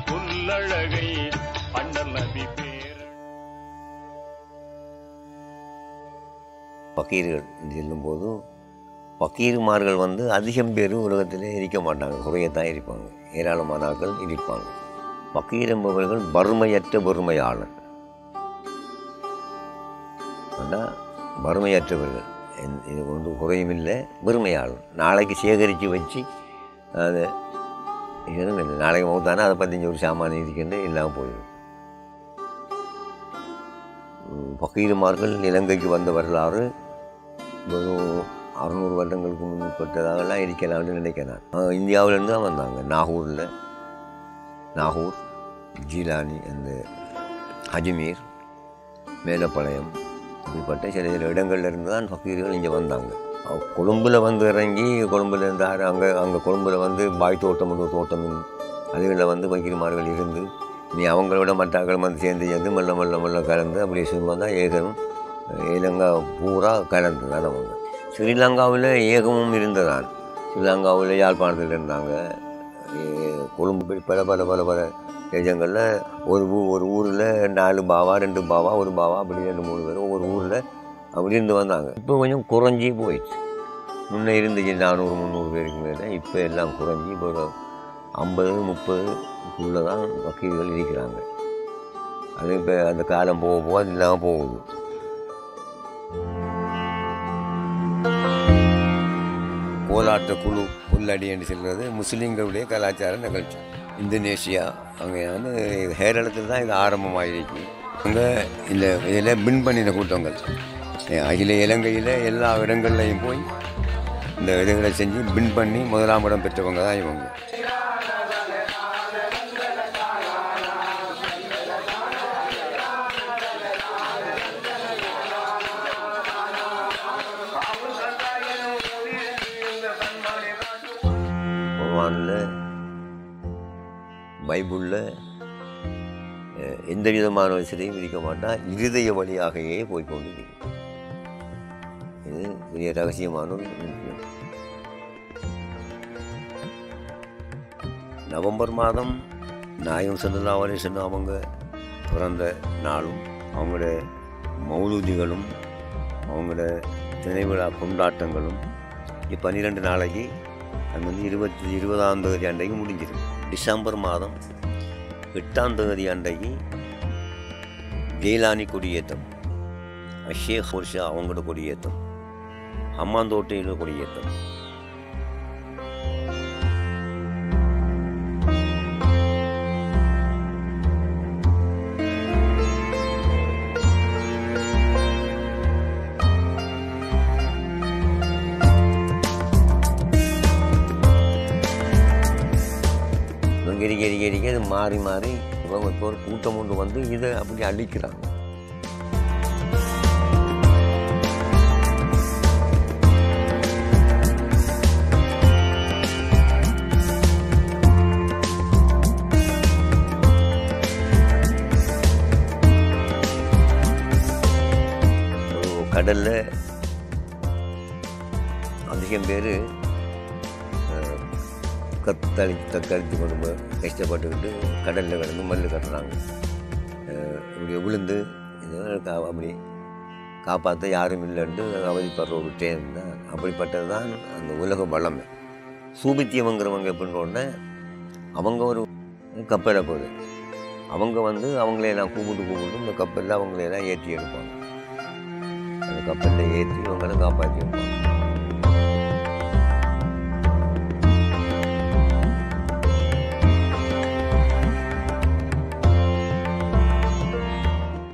சொல்லழகை அண்ணல் நபி பேர பக்கீர்கள் செல்லும்போது பக்கீர்மார்கள் வந்து அதிகம் பேர் உலகத்திலே இருக்க மாட்டாங்க குறையத்தான் இருப்பாங்க ஏராளமான ஆட்கள் இருப்பாங்க பக்கீர் என்பவர்கள் வறுமையற்ற வறுமையாளர் ஆனால் வறுமையற்றவர்கள் எந்த- இது ஒன்று குறையும் இல்லை வறுமையாளர் நாளைக்கு சேகரித்து வச்சு அதை எதுவும் இல்லை நாளைக்கு மௌத்தானா அதை பதினஞ்சு ஒரு சாமான் இருக்கின்ற இல்லாமல் போயிடும் உம், பக்கீருமார்கள் இலங்கைக்கு வந்த வரலாறு ஒரு அறுநூறு வருடங்களுக்கு முன்பட்டதாகலாம் இருக்கலாம்னு நினைக்கிறேன் ஆஹ் இந்தியாவிலேருந்து தான் வந்தாங்க நாகூரில் நாகூர் ஜீலானி அந்த அஜ்மீர் மேலப்பாளையம் இப்படிப்பட்ட சில சில இடங்கள்ல இருந்து தான் ஃபக்கீர்கள் இங்கே வந்தாங்க அவ கொழும்புல வந்து இறங்கி கொழும்புல இருந்தார் அங்கே அங்கே கொழும்புல வந்து பாய் தோட்டம் ஒரு தோட்டம் அதுகளில் வந்து பக்கீர்மார்கள் இருந்து நீ அவங்களோட மற்றாக்கள் வந்து சேர்ந்து சேர்ந்து மெல்ல மெல்ல மெல்ல கலந்து அப்படி சும்மா தான் ஏகரும் இலங்கா பூரா கலந்து தான் அவங்க ஸ்ரீலங்காவில் ஏகமும் இருந்ததான் ஸ்ரீலங்காவில் யாழ்ப்பாணத்தில் இருந்தாங்க ஏ- கொழும்பு பல பல பல பல தேசங்களில் ஒரு ஊ ஒரு ஊரில் நாலு பாவா ரெண்டு பாவா ஒரு பாவா அப்படி ரெண்டு மூணு பேர் ஒவ்வொரு ஊரில் அப்படி இருந்து வந்தாங்க இப்போ கொஞ்சம் குறைஞ்சி போயிடுச்சு முன்னே இருந்துச்சு நானூறு முந்நூறு பேருக்கு மேலே இப்போ எல்லாம் குறைஞ்சி இப்போ ஒரு ஐம்பது முப்பதுக்குள்ளே தான் வக்கீல்கள் இருக்கிறாங்க அது இப்போ அந்த காலம் போக போக அது இல்லாமல் போகுது கோலாட்ட குழு புல்லடி என்று சொல்கிறது முஸ்லீம்களுடைய கலாச்சார நிகழ்ச்சி இந்தோனேஷியா அங்கே வந்து கேரளத்தில் தான் இது ஆரம்பமாகிருக்கு அங்கே இந்த இதில் பின் பண்ணின கூட்டங்கள் அகில இலங்கையில் எல்லா இடங்கள்லையும் போய் இந்த இதுகளை செஞ்சு பின் பண்ணி முதலாம் இடம் பெற்றவங்க தான் இவங்க குர்ஆனில் பைபிளில் அஹ், எந்த விதமான வசதியும் விதிக்க மாட்டான் இருதய வழியாகவே போய் கொண்டிருக்கும் இது பெரிய ரகசியமான ஒரு விஷயம் நவம்பர் மாதம் நாயம் சந்தனாவலே சொன்ன அவங்க பிறந்த நாளும் அவங்களோட மௌலூதிகளும் அவங்களோட திணைவிழா கொண்டாட்டங்களும் இப்போ பன்னிரெண்டு நாளைக்கு அது வந்து இருபத்தி இருபதாம் தேதி அன்றைக்கு முடிஞ்சிடும் டிசம்பர் மாதம் எட்டாம் தேதி அன்றைக்கு கெய்லானி கொடியேற்றம் ஷேக் ஹோர்ஷா அவங்களோட கொடியேற்றம் அம்மாந்தோட்டையில் கொடியேற்றம் இவங்க இருக்க இருக்க இருக்க இது மாறி மாறி இவங்க இப்போ ஒரு கூட்டம் ஒன்று வந்து இதை அப்படி அழிக்கிறாங்க ஒரு கடல்ல அதிகம் பேர் கத்தளி தக்கழித்து கொண்டு போய் கஷ்டப்பட்டுக்கிட்டு கடலில் கிடந்து மண் கட்டுறாங்க அஹ் இப்படி விழுந்து இதனால கா- அப்படி காப்பாற்ற யாரும் இல்லைன்ட்டு அவதிப்படுற ஒரு ட்ரெயின் தான் அப்படிப்பட்டது தான் அந்த உலக வளமை சூபித்தியவங்கிறவங்க எப்படின்னு உடனே அவங்க ஒரு கப்பலை போகுது அவங்க வந்து அவங்களையெல்லாம் கூப்பிட்டு கூப்பிட்டு இந்த கப்பலில் அவங்களையெல்லாம் ஏற்றி எடுப்பாங்க அந்த கப்பலில் ஏற்றி இவங்களை காப்பாற்றி வைப்பாங்க